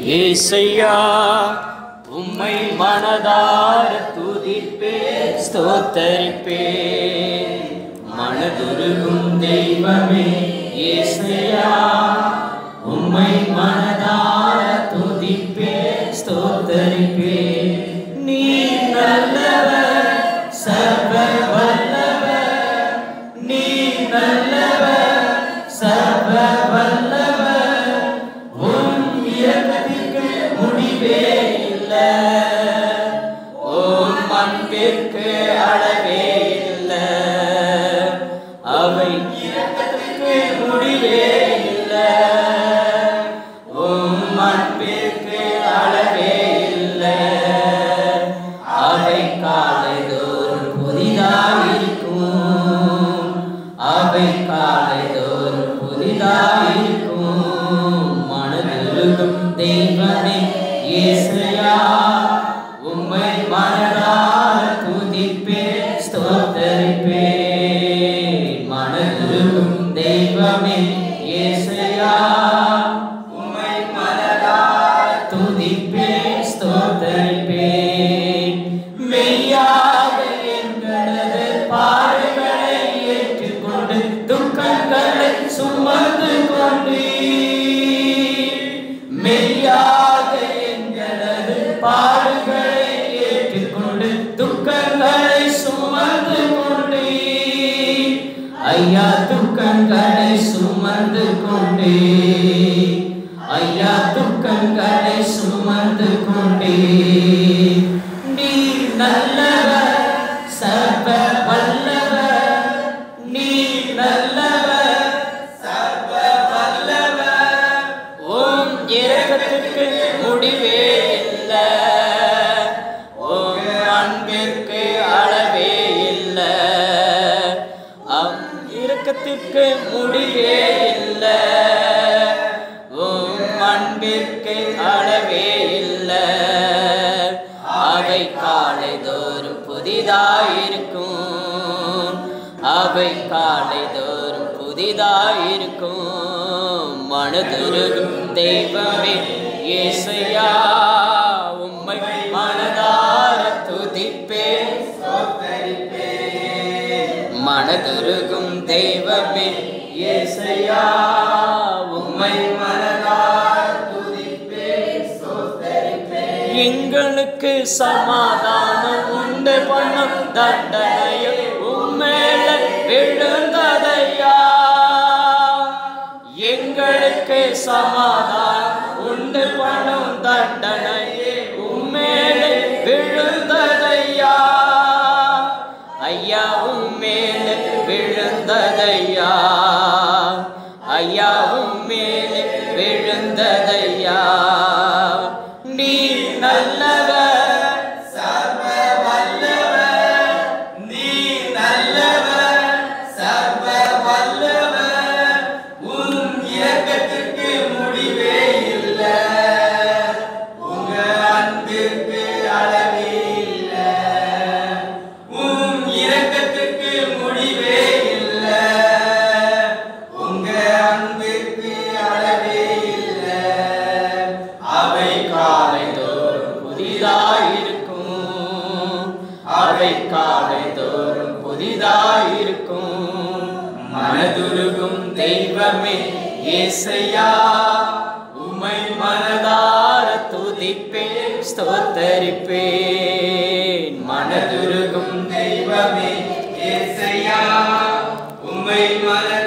ஏசையா உம்மை மனதார துதிப்பே ஸ்தோத்தரிப்பே மனதுருகும் தெய்வமே ஏசையா உம்மை மனதார துதிப்பே ஸ்தோத்தரிப்பே நீ நல்லவர் சர்வ வல்லவர் நீ நல்லவர் சர்வ வல்லவர் உன் இயக்கத்திற்கு முடிவே இல்லை உன் அன்பிற்கு அளவே இல்லை அவை இயக்கத்திற்கு முடிவே இல்லை உன் அன்பிற்கு அளவே இல்லை அவை காலைதோறும் புதிதாயிருக்கும் அவை காலைதோறும் புதிதாயிருக்கும் மனதிருக்கும் தெய்வமே இயேசையா உம்மை மனதார துதிப்பே ஸ்தோத்தரிப்பே மனதிருக்கும் தெய்வமே இயேசையா உம்மை மனதார துதிப்பே ஸ்தோத்தரிப்பே மெய்யாக எங்களது பாடுகளை ஏற்றுக்கொண்டு துக்கங்களை சுமந்து கொண்டு மெய்யாக எங்களது பாடுகளை ஏற்றுக்கொண்டு துக்கங்களை சுமந்து கொண்டு ஐயா துக்கங்களை சுமந்து கொண்டு ஐயா துக்கங்களை சுமந்து கொண்டு நீ நல்லவர் சர்வ வல்லவர் நீ நல்லவர் சர்வ வல்லவர் உம் இரக்கத்துக்கு முடிவே இல்லை உம் அன்பிற்கு அளவே இல்லை அம் இரக்கத்திற்கு முடிவே இல்லை உம் அன்பிற்கு அளவே இல்லை அவை காலைதோறும் புதிதாயிருக்கும் அவை காலைதோறும் புதிதாயிருக்கும் மனதுருகும் தெய்வமே இயேசையா உம்மை மனதார துதிப்பே மனதுருகும் தெய்வமே இயேசையா உம்மை மனதார துதிப்பே எங்களுக்கு சமாதானம் உண்டு பண்ணும் தண்டனையும் உம்மேல விழுந்ததையா எங்களுக்கு சமாதானம் உண்டு பண்ணும் தண்டனையே உம்மேலே விழுந்ததையா ஐயா உம்மேலே விழுந்ததையா ஐயா உம்மேலே விழுந்ததையா நீ நல்லவர் சர்வ வல்லவர் நீ நல்லவர் சர்வ வல்லவர் உன் இயக்கத்திற்கு முடிவே இல்லை உங்க அன்பிற்கு அளவே இல்லை உன் இரக்கத்துக்கு முடிவே இல்லை உங்க அன்பிற்கு அளவே இல்லை அவை காலைதோறும் புதிதாயிருக்கும் அவை காலைதோறும் புதிதாயிருக்கும் மனதுருகும் தெய்வமே ஏசையா உம்மை மனதார துதிப்பேன் ஸ்தோத்தரிப்பேன் மனதுருகும் தெய்வமே ஏசையா உம்மை மனதார